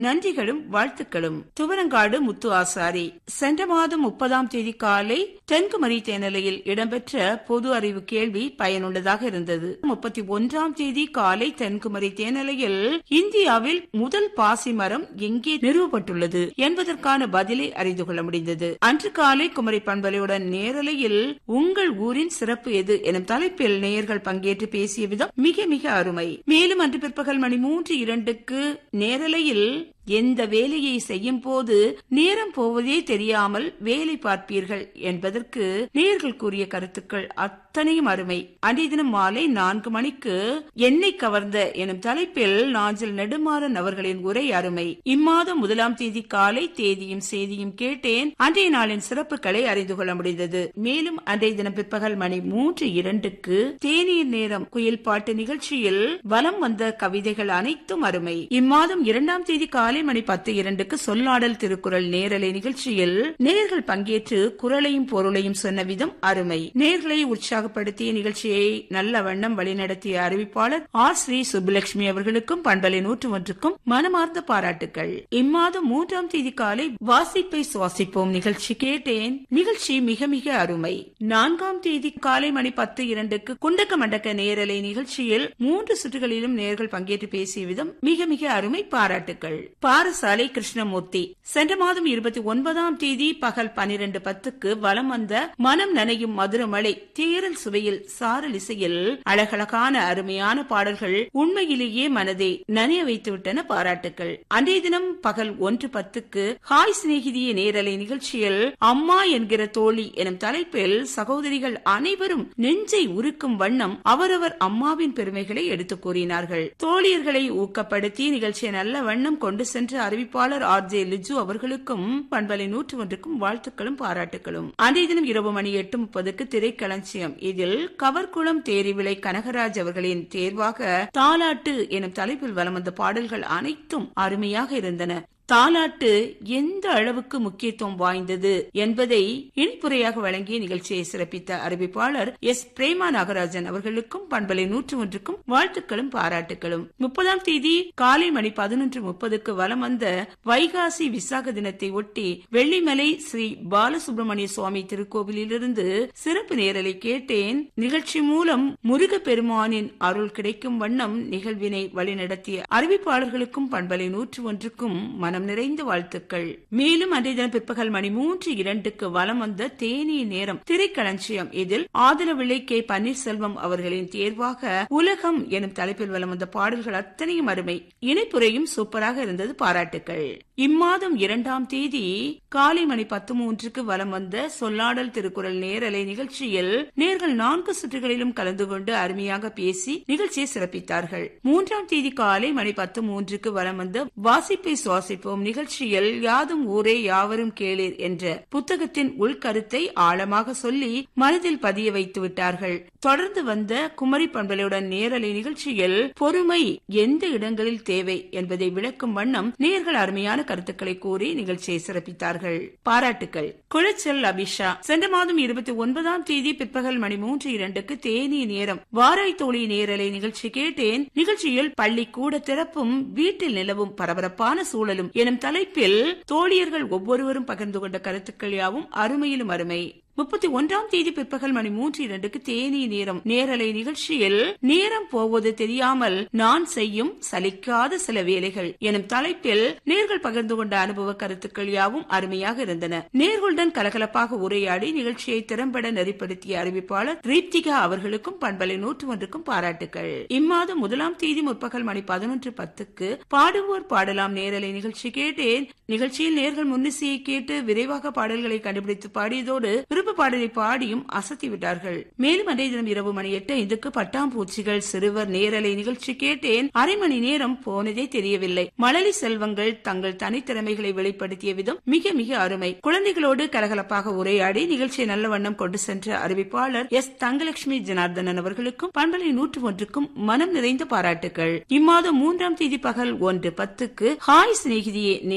நன்றிகளும் வாழ்த்துக்களும் துவரங்காடு முத்து ஆசாரி சென்ற மாதம் முப்பதாம் தேதி காலை தென்குமரி தேனலையில் இடம்பெற்ற பொது அறிவு கேள்வி பயனுள்ளதாக இருந்தது முப்பத்தி ஒன்றாம் தேதி காலை தென்குமரி தேனலையில் இந்தியாவில் முதல் பாசி மரம் எங்கே நிறுவப்பட்டுள்ளது என்பதற்கான பதிலை அறிந்து கொள்ள முடிந்தது அன்று காலை குமரி பண்பலையுடன் நேரலையில் உங்கள் ஊரின் சிறப்பு எது எனும் தலைப்பில் நேயர்கள் பங்கேற்று பேசிய விதம் மிக மிக அருமை மேலும் அன்று பிற்பகல் மணி மூன்று இரண்டுக்கு நேரலையில் எந்த வேலையை செய்யும் போது நேரம் போவதே தெரியாமல் வேலை பார்ப்பீர்கள் என்பதற்கு நேர்கள் கூறிய கருத்துக்கள் அத்தனையும் அருமை அன்றைய தினம் மாலை நான்கு மணிக்கு என்னை கவர்ந்த எனும் தலைப்பில் நாஞ்சில் நெடுமாறன் அவர்களின் உரை அருமை இம்மாதம் முதலாம் தேதி காலை தேதியும் செய்தியும் கேட்டேன் அன்றைய நாளின் சிறப்புகளை அறிந்து கொள்ள முடிந்தது மேலும் அன்றைய தினம் பிற்பகல் மணி மூன்று இரண்டுக்கு தேநீர் நேரம் குயில் பாட்டு நிகழ்ச்சியில் வலம் வந்த கவிதைகள் அனைத்தும் அருமை இம்மாதம் இரண்டாம் தேதி காலை மணி பத்து இரண்டுக்கு சொல்லாடல் திருக்குறள் நேரலை நிகழ்ச்சியில் நேர்கள் பங்கேற்று குரலையும் பொருளையும் சொன்ன விதம் அருமை நேர்களை உற்சாகப்படுத்திய நிகழ்ச்சியை நல்ல வண்ணம் வழிநடத்திய அறிவிப்பாளர் ஆர் ஸ்ரீ சுப்புலட்சுமி அவர்களுக்கும் பண்பலை நூற்று ஒன்றுக்கும் மனமார்ந்த பாராட்டுகள் இம்மாதம் மூன்றாம் தேதி காலை வாசிப்பை சுவாசிப்போம் நிகழ்ச்சி கேட்டேன் நிகழ்ச்சி மிக மிக அருமை நான்காம் தேதி காலை மணி பத்து இரண்டுக்கு குண்டக்க மண்டக்க நேரலை நிகழ்ச்சியில் மூன்று சுற்றுகளிலும் நேர்கள் பங்கேற்று பேசிய விதம் மிக மிக அருமை பாராட்டுகள் பாரசாலை கிருஷ்ணமூர்த்தி சென்ற மாதம் இருபத்தி ஒன்பதாம் தேதி பகல் பனிரெண்டு பத்துக்கு வலம் வந்த மனம் நனையும் மதுரமலை தேரல் சுவையில் சாரல் இசையில் அழகழகான அருமையான பாடல்கள் உண்மையிலேயே மனதை நனைய வைத்துவிட்டன பாராட்டுகள் அன்றைய தினம் பகல் ஒன்று பத்துக்கு ஹாய் சிநேகிதிய நேரலை நிகழ்ச்சியில் அம்மா என்கிற தோழி எனும் தலைப்பில் சகோதரிகள் அனைவரும் நெஞ்சை உருக்கும் வண்ணம் அவரவர் அம்மாவின் பெருமைகளை எடுத்துக் கூறினார்கள் தோழியர்களை ஊக்கப்படுத்தி நிகழ்ச்சியை நல்ல வண்ணம் கொண்டு சென்ற அறிவிப்பாளர் ஆர் ஜே லிஜு அவர்களுக்கும் பண்பலை நூற்று ஒன்றுக்கும் வாழ்த்துக்களும் பாராட்டுகளும் அன்றைய தினம் இரவு மணி எட்டு முப்பதுக்கு திரைக்களஞ்சியம் இதில் கவர்குளம் தேரிவிளை கனகராஜ் அவர்களின் தேர்வாக தாலாட்டு எனும் தலைப்பில் வலம் வந்த பாடல்கள் அனைத்தும் அருமையாக இருந்தன தாலாட்டு எந்த அளவுக்கு முக்கியத்துவம் வாய்ந்தது என்பதை இனிப்புரையாக வழங்கிய நிகழ்ச்சியை சிறப்பித்த அறிவிப்பாளர் எஸ் பிரேமா நாகராஜன் அவர்களுக்கும் பண்பலை நூற்று ஒன்றுக்கும் வாழ்த்துக்களும் பாராட்டுகளும் முப்பதாம் தேதி காலை மணி பதினொன்று முப்பதுக்கு வலம் வந்த வைகாசி விசாக தினத்தை ஒட்டி வெள்ளிமலை ஸ்ரீ பாலசுப்ரமணிய சுவாமி திருக்கோவிலிலிருந்து சிறப்பு நேரலை கேட்டேன் நிகழ்ச்சி மூலம் முருக பெருமானின் அருள் கிடைக்கும் வண்ணம் நிகழ்வினை வழிநடத்திய அறிவிப்பாளர்களுக்கும் பண்பலை நூற்று ஒன்றுக்கும் மனம் நிறைந்த வாழ்த்துக்கள் மேலும் அன்றைய தினம் பிற்பகல் மணி மூன்று இரண்டுக்கு வலம் வந்த தேனிய நேரம் திரைக்களஞ்சியம் இதில் ஆதரவில்லை கே பன்னீர்செல்வம் அவர்களின் தேர்வாக உலகம் எனும் தலைப்பில் வலம் வந்த பாடல்கள் அத்தனையும் அருமை இணைப்புரையும் சூப்பராக இருந்தது பாராட்டுக்கள் இம்மாதம் இரண்டாம் தேதி காலை மணி பத்து மூன்றுக்கு வலம் வந்த சொல்லாடல் திருக்குறள் நேரலை நிகழ்ச்சியில் நேர்கள் நான்கு சுற்றுகளிலும் கலந்து கொண்டு அருமையாக பேசி நிகழ்ச்சியை சிறப்பித்தார்கள் மூன்றாம் தேதி காலை மணி பத்து மூன்றுக்கு வலம் வந்த வாசிப்பை சுவாசிப்போம் நிகழ்ச்சியில் யாதும் ஊரே யாவரும் கேளீர் என்ற புத்தகத்தின் உள்கருத்தை ஆழமாக சொல்லி மனதில் பதிய வைத்து விட்டார்கள் தொடர்ந்து வந்த குமரி பண்பலையுடன் நேரலை நிகழ்ச்சியில் பொறுமை எந்த இடங்களில் தேவை என்பதை விளக்கும் வண்ணம் நேர்கள் அருமையான கருத்துக்களை கூறி நிகழ்ச்சியை சிறப்பித்தார்கள் பாராட்டுக்கள் குளச்சல் அபிஷா சென்ற மாதம் இருபத்தி ஒன்பதாம் தேதி பிற்பகல் மணி மூன்று இரண்டுக்கு தேனி நேரம் வாராய் தோழி நேரலை நிகழ்ச்சி கேட்டேன் நிகழ்ச்சியில் பள்ளி கூட திறப்பும் வீட்டில் நிலவும் பரபரப்பான சூழலும் எனும் தலைப்பில் தோழியர்கள் ஒவ்வொருவரும் பகிர்ந்து கொண்ட கருத்துக்கள் யாவும் அருமையிலும் அருமை முப்பத்தி ஒன்றாம் தேதி பிற்பகல் மணி மூன்று இரண்டுக்கு தேனி நேரம் நேரலை நிகழ்ச்சியில் நேரம் போவது தெரியாமல் நான் செய்யும் சலிக்காத சில வேலைகள் எனும் தலைப்பில் நேர்கள் பகிர்ந்து கொண்ட அனுபவ கருத்துக்கள் யாவும் அருமையாக இருந்தன நேர்களுடன் கலகலப்பாக உரையாடி நிகழ்ச்சியை திறம்பட நெறிப்படுத்திய அறிவிப்பாளர் தீப்திகா அவர்களுக்கும் பண்பலை நூற்று ஒன்றுக்கும் பாராட்டுகள் இம்மாதம் முதலாம் தேதி முற்பகல் மணி பதினொன்று பத்துக்கு பாடுவோர் பாடலாம் நேரலை நிகழ்ச்சி கேட்டேன் நிகழ்ச்சியில் நேர்கள் முன்னிசையை கேட்டு விரைவாக பாடல்களை கண்டுபிடித்து பாடியதோடு விருப்ப பாடலை பாடியும் அசத்தி விட்டார்கள் மேலும் அன்றைய தினம் இரவு மணி எட்டு ஐந்துக்கு பட்டாம்பூச்சிகள் சிறுவர் நேரலை நிகழ்ச்சி கேட்டேன் அரை மணி நேரம் போனதே தெரியவில்லை மழலை செல்வங்கள் தங்கள் தனித்திறமைகளை வெளிப்படுத்திய விதம் மிக மிக அருமை குழந்தைகளோடு கலகலப்பாக உரையாடி நிகழ்ச்சியை நல்ல வண்ணம் கொண்டு சென்ற அறிவிப்பாளர் எஸ் தங்கலட்சுமி ஜனார்தனன் அவர்களுக்கும் பண்பலை நூற்று ஒன்றுக்கும் மனம் நிறைந்த பாராட்டுகள் இம்மாதம் மூன்றாம் தேதி பகல் ஒன்று பத்துக்கு ஹாய் சிநேகிதியே நேரலை நிகழ்ச்சி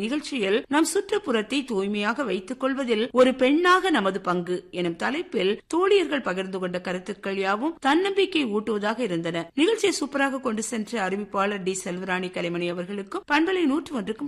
நிகழ்ச்சியில் நம் சுற்றுப்புறத்தை தூய்மையாக வைத்துக் கொள்வதில் ஒரு பெண்ணாக நமது பங்கு எனும் தலைப்பில் தோழியர்கள் பகிர்ந்து கொண்ட கருத்துக்கள் யாவும் தன்னம்பிக்கை ஊட்டுவதாக இருந்தன நிகழ்ச்சியை சூப்பராக கொண்டு சென்ற அறிவிப்பாளர் டி செல்வராணி கலைமணி அவர்களுக்கும் பண்பலை நூற்று ஒன்றுக்கும்